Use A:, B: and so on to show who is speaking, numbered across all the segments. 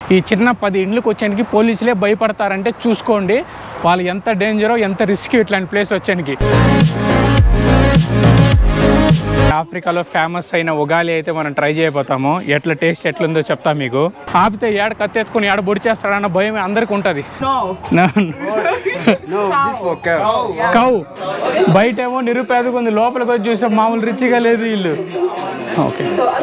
A: ఈ చిన్న పది ఇండ్లకు వచ్చానికి పోలీసులే భయపడతారంటే చూసుకోండి వాళ్ళు ఎంత డేంజరో ఎంత రిస్క్ ఇట్లాంటి ప్లేస్ వచ్చానికి ఆఫ్రికాలో ఫేమస్ అయిన ఉగాలి అయితే మనం ట్రై చేయబోతాము ఎట్లా టేస్ట్ ఎట్లుందో చెప్తా మీకు ఆపితే ఏడ కత్తెత్తుకుని ఏడ బొడి చేస్తాడన్న భయం అందరికి ఉంటుంది కౌ బయట ఏమో నిరుపేదగా ఉంది లోపలికి వచ్చి చూస్తే మామూలు రిచ్గా లేదు ఇల్లు ఓకే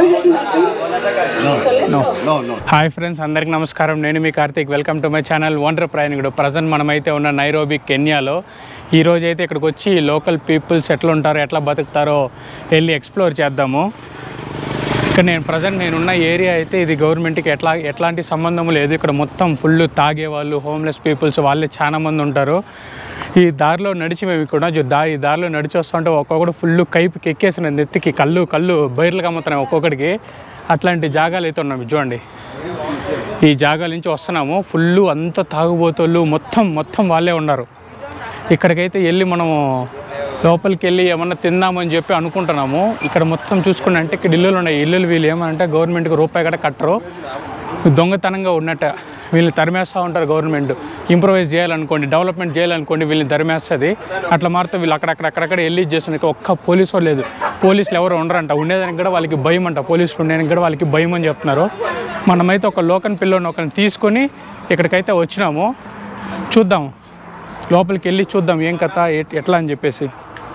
A: హాయ్ ఫ్రెండ్స్ అందరికి నమస్కారం నేను మీ Karthik welcome to my channel wonder Prayanikudu present మనమైతే ఉన్న నైరోబి కెన్యాలో ఈ రోజు అయితే ఇక్కడికి వచ్చి లోకల్ పీపుల్స్ ఎట్లా ఉంటారో ఎట్లా బతుకుతారో వెళ్ళి ఎక్స్ప్లోర్ చేద్దాము ఇక్కడ నేను ప్రజెంట్ నేనున్న ఏరియా అయితే ఇది గవర్నమెంట్కి ఎట్లా ఎట్లాంటి సంబంధం లేదు ఇక్కడ మొత్తం ఫుల్ తాగేవాళ్ళు హోమ్లెస్ పీపుల్స్ వాళ్ళే చాలా మంది ఉంటారు ఈ దారిలో నడిచి మేము ఇక్కడ జో- దా ఈ దారిలో నడిచి వస్తుంటే ఒక్కొక్కడు ఫుల్ కైపుకి ఎక్కేసిన నెత్తికి కళ్ళు కళ్ళు బైర్లు కమ్ముతున్నాయి ఒక్కొక్కడికి అట్లాంటి జాగాలు అయితే ఉన్నాయి చూడండి ఈ జాగాల నుంచి వస్తున్నాము ఫుల్ అంత తాగుబోతోళ్ళు మొత్తం మొత్తం వాళ్ళే ఉన్నారు ఇక్కడికైతే వెళ్ళి మనము లోపలికి వెళ్ళి ఏమన్నా తిందామని చెప్పి అనుకుంటున్నాము ఇక్కడ మొత్తం చూసుకుంటే అంటే ఇక్కడ ఇల్లులు ఉన్నాయి ఇల్లులు వీళ్ళు ఏమంటే గవర్నమెంట్కి రూపాయి కూడా కట్టరు దొంగతనంగా ఉన్నట్ట వీళ్ళని తరిమేస్తూ ఉంటారు గవర్నమెంట్ ఇంప్రూవైజ్ చేయాలనుకోండి డెవలప్మెంట్ చేయాలనుకోండి వీళ్ళని తరిమేస్తుంది అట్లా మారితే వీళ్ళు అక్కడక్కడ అక్కడక్కడ వెళ్ళి చేస్తున్నారు ఇక్కడ ఒక్క పోలీసు వాళ్ళు లేదు పోలీసులు ఎవరు ఉండరంట ఉండేదానికి కూడా వాళ్ళకి భయం అంట పోలీసులు ఉండేదానికి కూడా వాళ్ళకి భయం అని చెప్తున్నారు మనమైతే ఒక లోకల్ పిల్లని ఒకరిని తీసుకొని ఇక్కడికైతే వచ్చినాము చూద్దాం లోపలికి వెళ్ళి చూద్దాం ఏం కథ ఎట్- ఎట్లా అని చెప్పేసి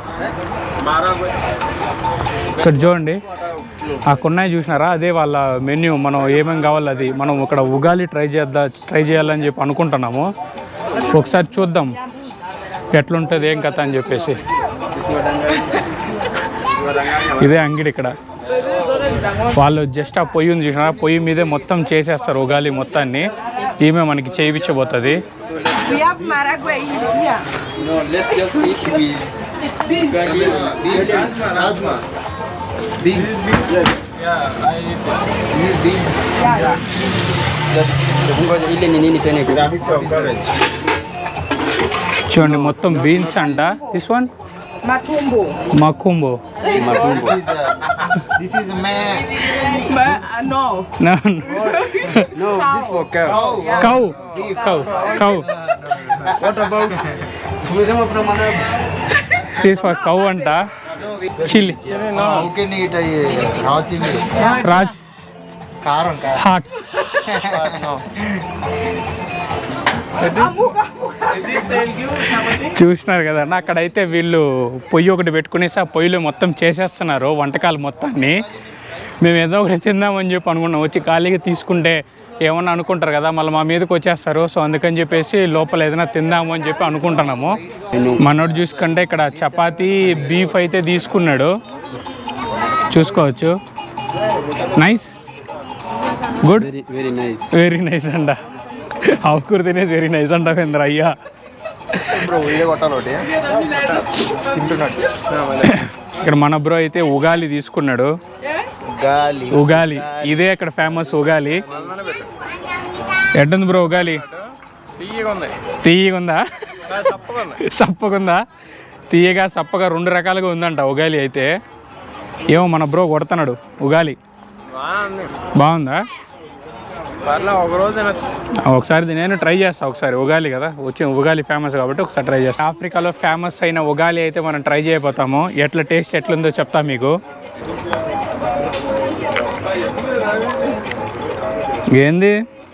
A: ఇక్కడ చూడండి ఆ కొన్నాయి చూసినారా అదే వాళ్ళ మెన్యూ మనం ఏమేమి కావాలో అది మనం ఇక్కడ ఉగాలి ట్రై చేద్దా ట్రై చేయాలని చెప్పి అనుకుంటున్నాము ఒకసారి చూద్దాం ఎట్లుంటుంది ఏం కథ అని చెప్పేసి ఇదే అంగిడి ఇక్కడ వాళ్ళు జస్ట్ ఆ పొయ్యి ఉంది చూసినారా పొయ్యి మీదే మొత్తం చేసేస్తారు ఉగాలి మొత్తాన్ని ఈమె మనకి చేయించబోతుంది
B: We have Maragwe here.
C: No, let's just fish with
D: Beans, Rajma. Beans. This is beans.
C: ngoja ile ni nini tena iko?
D: Yeah, mix of cabbage.
A: చూడండి మొత్తం బీన్స్ అంట దిస్ వన్
B: Matumbo.
A: మకుంబో
C: Matumbo.
D: This is uh, this is man.
B: Ma- uh, no.
C: No, this for cow.
A: Cow cow cow
C: What about? Tumesema kuna maana
A: సీస్ for cow అంట chilli
D: How can you eat a raw chili?
A: రాజ్
D: Karam, karam.
A: Hot చూసినారు కదన్న అక్కడైతే వీళ్ళు పొయ్యి ఒకటి పెట్టుకునేసి ఆ పొయ్యిలో మొత్తం చేసేస్తున్నారు వంటకాలు మొత్తాన్ని మేము ఏదో ఒకటి తిందామని చెప్పి అనుకున్నాం వచ్చి ఖాళీగా తీసుకుంటే ఏమన్నా అనుకుంటారు కదా మళ్ళీ మా మీదకి వచ్చేస్తారు సో అందుకని చెప్పేసి లోపల ఏదైనా తిందాము అని చెప్పి అనుకుంటున్నాము మనోడు చూసుకుంటే ఇక్కడ చపాతీ బీఫ్ అయితే తీసుకున్నాడు చూసుకోవచ్చు nice good
C: very very nice.
A: Very nice అంట ఆకుకూర తినేసి వెరీ నైస్ అంట వేంద్ర అయ్యా
D: Bro, ఇదే కొట్టాలి ఒకటి తింటున్నట్టు
A: ఇక్కడ మన బ్రో అయితే ఉగాలి తీసుకున్నాడు
D: గాలి
A: ఉగాలి ఇదే ఇక్కడ ఫేమస్ ఉగాలి ఎట్టుంది బ్రో ఉగాలి తీయగా ఉందా సప్పగుందా తీయగా సప్పగా రెండు రకాలుగా ఉందంట ఉగాలి అయితే ఏమో మన బ్రో కొడుతున్నాడు ఉగాలి బాగుందా ఒకసారి నేను ట్రై చేస్తా ఒకసారి ఉగాలి కదా వచ్చి ఉగాలి ఫేమస్ కాబట్టి ఒకసారి ట్రై చేస్తా ఆఫ్రికాలో ఫేమస్ అయిన ఉగాలి అయితే మనం ట్రై చేయబోతాము ఎట్లా టేస్ట్ ఎట్లుందో చెప్తా మీకు ఏంది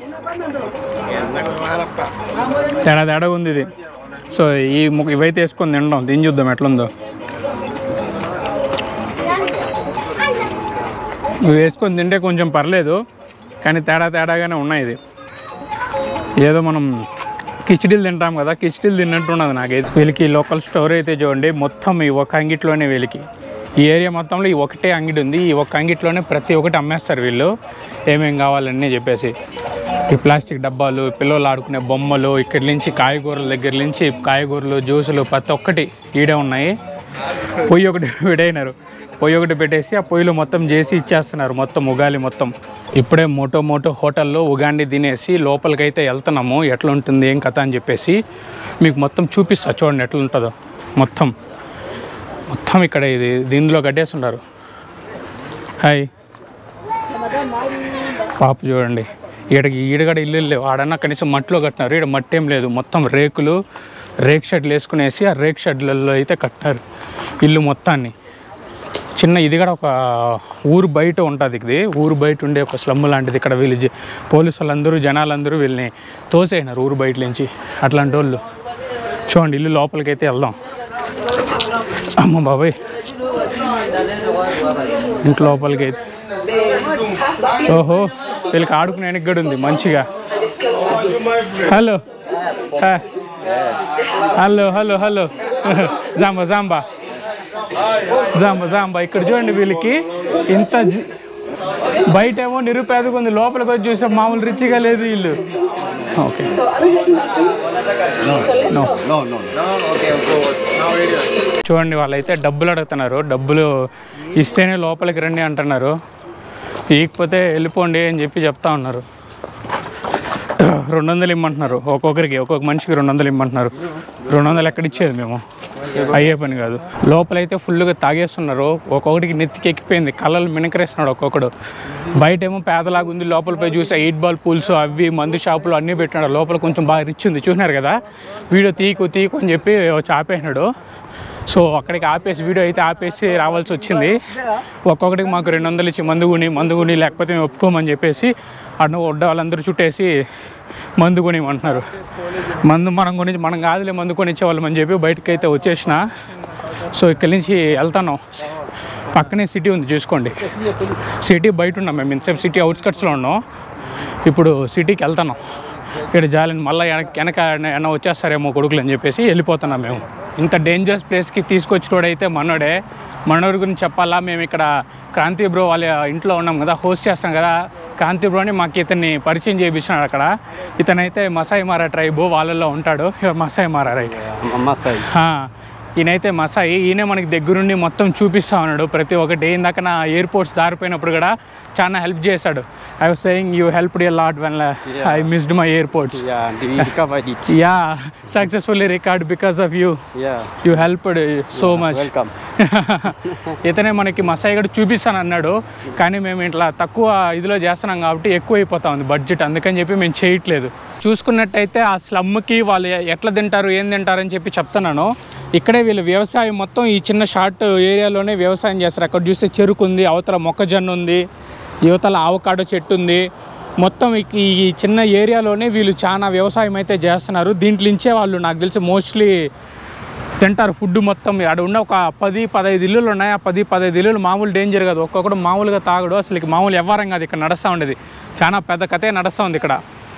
A: తేడా తేడా ఉంది ఇది సో ఈ ము- ఇవైతే వేసుకొని తింటాం తిని చూద్దాం ఎట్లుందో ఇవి వేసుకొని తింటే కొంచెం పర్లేదు కానీ తేడా తేడాగానే ఉన్నాయి ఇది ఏదో మనం కిచిడీలు తింటాం కదా కిచిడీలు తిన్నట్టున్నది నాకైతే వీళ్ళకి లోకల్ స్టోర్ అయితే చూడండి మొత్తం ఈ ఒక అంగిట్లోనే వీళ్ళకి ఈ ఏరియా మొత్తంలో ఈ ఒకటే అంగిడి ఉంది ఈ ఒక్క అంగిట్లోనే ప్రతి ఒక్కటి అమ్మేస్తారు వీళ్ళు ఏమేం కావాలన్నీ చెప్పేసి ఈ ప్లాస్టిక్ డబ్బాలు పిల్లలు ఆడుకునే బొమ్మలు ఇక్కడి నుంచి కాయగూరల దగ్గర నుంచి కాయగూరలు జ్యూసులు ప్రతి ఒక్కటి ఈడే ఉన్నాయి పొయ్యి ఒకటి విడైనారు పొయ్యి ఒకటి పెట్టేసి ఆ పొయ్యిలో మొత్తం చేసి ఇచ్చేస్తున్నారు మొత్తం ఉగాలి మొత్తం ఇప్పుడే మోటో మోటో హోటల్లో ఉగాండి తినేసి లోపలికైతే వెళ్తున్నాము ఎట్లా ఉంటుంది ఏం కథ అని చెప్పేసి మీకు మొత్తం చూపిస్తా చూడండి ఎట్లా ఉంటుందో మొత్తం మొత్తం ఇక్కడ ఇది దీనిలో కట్టేస్తున్నారు హాయ్ పాప చూడండి ఈడకి ఈడగడ ఇల్లు లేవు ఆడన్నా కనీసం మట్టిలో కట్టినారు ఈడ మట్టి ఏం లేదు మొత్తం రేకులు రేక్ షెడ్లు వేసుకునేసి ఆ రేక్ షెడ్లలో అయితే కట్టారు ఇల్లు మొత్తాన్ని చిన్న ఇది కూడా ఒక ఊరు బయట ఉంటుంది ఇది ఊరు బయట ఉండే ఒక స్లమ్ లాంటిది ఇక్కడ వీళ్ళు జ- పోలీసు వాళ్ళందరూ జనాలందరూ వీళ్ళని తోసేసినారు ఊరు బయట నుంచి అట్లాంటి వాళ్ళు చూడండి ఇల్లు లోపలికి అయితే వెళ్దాం అమ్మ బాబాయ్ ఇంటి లోపలికి అయితే ఓహో వీళ్ళకి ఆడుకునే వెనక్కి ఉంది మంచిగా హలో హా. హలో హలో హలో జాంబా జాంబా జాంబా జాంబా ఇక్కడ చూడండి వీళ్ళకి ఇంత జి- బయటేమో నిరుపేదగా ఉంది లోపలికి వచ్చి చూస్తే మామూలు రిచ్గా లేదు వీళ్ళు ఓకే నో
D: ఓకే
A: చూడండి వాళ్ళైతే డబ్బులు అడుగుతున్నారు డబ్బులు ఇస్తేనే లోపలికి రండి అంటున్నారు ఇకపోతే వెళ్ళిపోండి అని చెప్పి చెప్తా ఉన్నారు రెండు వందలు ఇమ్మంటున్నారు ఒక్కొక్కరికి ఒక్కొక్క మనిషికి రెండు వందలు ఇమ్మంటున్నారు రెండు వందలు ఎక్కడ ఇచ్చేది మేము అయ్యే పని కాదు లోపలైతే ఫుల్గా తాగేస్తున్నారు ఒక్కొక్కడికి నెత్తికి ఎక్కిపోయింది కళ్ళలు మినకరేస్తున్నాడు ఒక్కొక్కడు బయట ఏమో పేదలాగా ఉంది లోపల పోయి చూసి ఎయిట్ బాల్ పూల్స్ అవి మందు షాపులు అన్నీ పెట్టినాడు లోపల కొంచెం బాగా రిచ్ ఉంది చూసినారు కదా వీడియో తీకు తీకు అని చెప్పి వచ్చి ఆపేసినాడు సో అక్కడికి ఆపేసి వీడియో అయితే ఆపేసి రావాల్సి వచ్చింది ఒక్కొక్కటికి మాకు రెండు వందలు ఇచ్చి మందు కొని మందు కొని లేకపోతే మేము ఒప్పుకోమని చెప్పేసి అన్న వడ్డ వాళ్ళందరూ చుట్టేసి మందు కొనిమంటున్నారు మందు మనం కొని మనం కాదులే మందు కొని ఇచ్చేవాళ్ళం అని చెప్పి బయటకు అయితే వచ్చేసిన సో ఇక్కడి నుంచి వెళ్తాను పక్కనే సిటీ ఉంది చూసుకోండి సిటీ బయట ఉన్నాం మేము ఇంతసేపు సిటీ అవుట్స్కట్స్లో ఉన్నాం ఇప్పుడు సిటీకి వెళ్తాను ఇక్కడ జాలిని మళ్ళీ వెనక వెనక ఏమైనా వచ్చేస్తారేమో కొడుకులు అని చెప్పేసి వెళ్ళిపోతున్నాం మేము ఇంత డేంజరస్ ప్లేస్కి తీసుకొచ్చినోడైతే మనోడే మనోడి గురించి చెప్పాలా మేము ఇక్కడ క్రాంతి బ్రో వాళ్ళ ఇంట్లో ఉన్నాం కదా హోస్ట్ చేస్తాం కదా క్రాంతి బ్రోని మాకు ఇతన్ని పరిచయం చేయించినాడు అక్కడ ఇతనైతే మసాయి మారా ట్రైబ్ వాళ్ళల్లో ఉంటాడు మసాయి మారా రైట్
C: మసాయి
A: ఆ, ఈయనైతే మసాయి ఈయనే మనకి దగ్గరుండి మొత్తం చూపిస్తా ఉన్నాడు ప్రతి ఒక్కటి ఇందాక నా ఎయిర్పోర్ట్స్ దారిపోయినప్పుడు కూడా చాలా హెల్ప్ చేశాడు I was saying you help the lot when I missed my airports
C: yeah the recover it
A: yeah successfully record because of you
C: yeah
A: you helped so much
C: welcome
A: ఇతనే మనకి మసాయి కూడా చూపిస్తాను అన్నాడు కానీ మేము ఇట్లా తక్కువ ఇదిలో చేస్తున్నాం కాబట్టి ఎక్కువ అయిపోతా ఉంది బడ్జెట్ అందుకని చెప్పి మేము చేయట్లేదు చూసుకున్నట్టయితే ఆ స్లమ్కి వాళ్ళు ఎట్లా తింటారు ఏం తింటారు అని చెప్పి చెప్తున్నాను ఇక్కడే వీళ్ళు వ్యవసాయం మొత్తం ఈ చిన్న షార్ట్ ఏరియాలోనే వ్యవసాయం చేస్తారు అక్కడ చూస్తే చెరుకు ఉంది అవతల మొక్కజొన్న ఉంది యువతల ఆవకాడో చెట్టు ఉంది మొత్తం ఈ- ఈ చిన్న ఏరియాలోనే వీళ్ళు చాలా వ్యవసాయం అయితే చేస్తున్నారు దీంట్లోంచే వాళ్ళు నాకు తెలిసి మోస్ట్లీ తింటారు ఫుడ్ మొత్తం ఆడ ఉన్న ఒక పది పదహైదు ఇల్లులు ఉన్నాయి ఆ పది పదహైదు ఇల్లులు మామూలు డేంజర్ కాదు ఒక్కొక్కడు మామూలుగా తాగడు అసలు ఇక మామూలు వ్యవహారం కాదు ఇక్కడ నడుస్తూ ఉండేది చాలా పెద్ద కథే నడుస్తూ ఉంది ఇక్కడ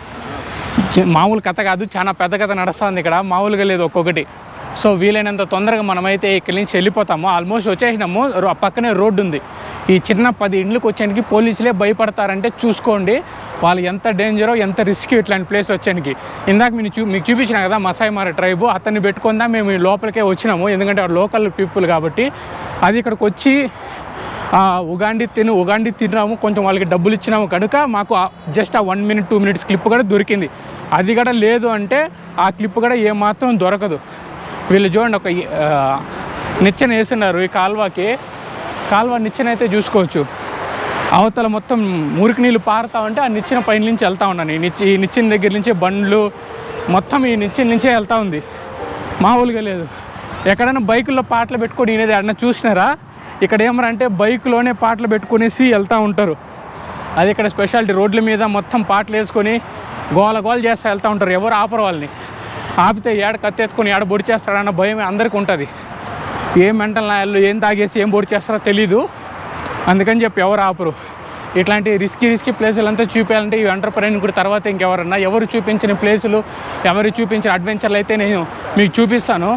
A: చి- మామూలు కథ కాదు చాలా పెద్ద కథ నడుస్తూ ఉంది ఇక్కడ మామూలుగా లేదు ఒక్కొక్కటి సో వీలైనంత తొందరగా మనమైతే ఇక్కడి నుంచి వెళ్ళిపోతాము ఆల్మోస్ట్ వచ్చేసినాము రో- ఆ పక్కనే రోడ్డు ఉంది ఈ చిన్న పది ఇండ్లకు వచ్చేనికి పోలీసులే భయపడతారంటే చూసుకోండి వాళ్ళు ఎంత డేంజరో ఎంత రిస్క్ ఇట్లాంటి ప్లేస్ వచ్చానికి ఇందాక మీరు చూ మీకు చూపించిన కదా మసాయి మార ట్రైబ్ అతన్ని పెట్టుకుందా మేము ఈ లోపలికే వచ్చినాము ఎందుకంటే లోకల్ పీపుల్ కాబట్టి అది ఇక్కడికి వచ్చి ఆ, ఉగాండి తిను ఉగాండి తిన్నాము కొంచెం వాళ్ళకి డబ్బులు ఇచ్చినాము కనుక మాకు జస్ట్ ఆ one minute two minutes clip కూడా దొరికింది అది కూడా లేదు అంటే ఆ క్లిప్ కూడా ఏమాత్రం దొరకదు వీళ్ళు చూడండి ఒక ఆ, నిచ్చెన వేస్తున్నారు ఈ కాల్వకి కాల్వ నిచ్చెన అయితే చూసుకోవచ్చు అవతల మొత్తం మురికి నీళ్ళు పారుతా ఉంటే ఆ నిచ్చెన పైన నుంచి వెళ్తా ఉన్నాను ఈ నిచ్చి ఈ నిచ్చెన దగ్గర నుంచి బండ్లు మొత్తం ఈ నిచ్చెన నుంచే వెళ్తా ఉంది మామూలుగా లేదు ఎక్కడైనా బైకుల్లో పాటలు పెట్టుకొని ఈయనది ఎక్కడైనా చూసినారా ఇక్కడ ఏమరంటే బైకులోనే పాటలు పెట్టుకునేసి వెళ్తూ ఉంటారు అది ఇక్కడ స్పెషాలిటీ రోడ్ల మీద మొత్తం పాటలు వేసుకొని గోల గోల చేస్తూ వెళ్తూ ఉంటారు ఎవరు ఆపరు వాళ్ళని ఆపితే ఏడ కత్తెత్తుకొని ఏడ పొడి చేస్తాడన్న భయం అందరికీ ఉంటుంది ఏం మెంటల్ నాయాలు ఏం తాగేసి ఏం పొడి చేస్తారో తెలీదు అందుకని చెప్పి ఎవరు ఆపరు ఇట్లాంటి రిస్కీ రిస్కీ ప్లేసులు అంతా చూపించాలంటే ఈ ఎంటర్ప్రైన్ కూడా తర్వాత ఇంకెవరన్నా ఎవరు చూపించిన ప్లేసులు ఎవరు చూపించిన అడ్వెంచర్లు అయితే నేను మీకు చూపిస్తాను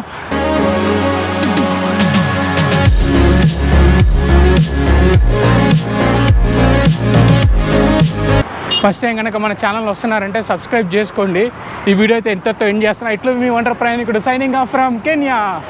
A: ఫస్ట్ టైం కనుక మన ఛానల్ వస్తున్నారంటే సబ్స్క్రైబ్ చేసుకోండి ఈ వీడియో అయితే ఎంతతో ఎండ్ చేస్తున్నా ఇట్లా మీ wonder Prayanikudu signing off from Kenya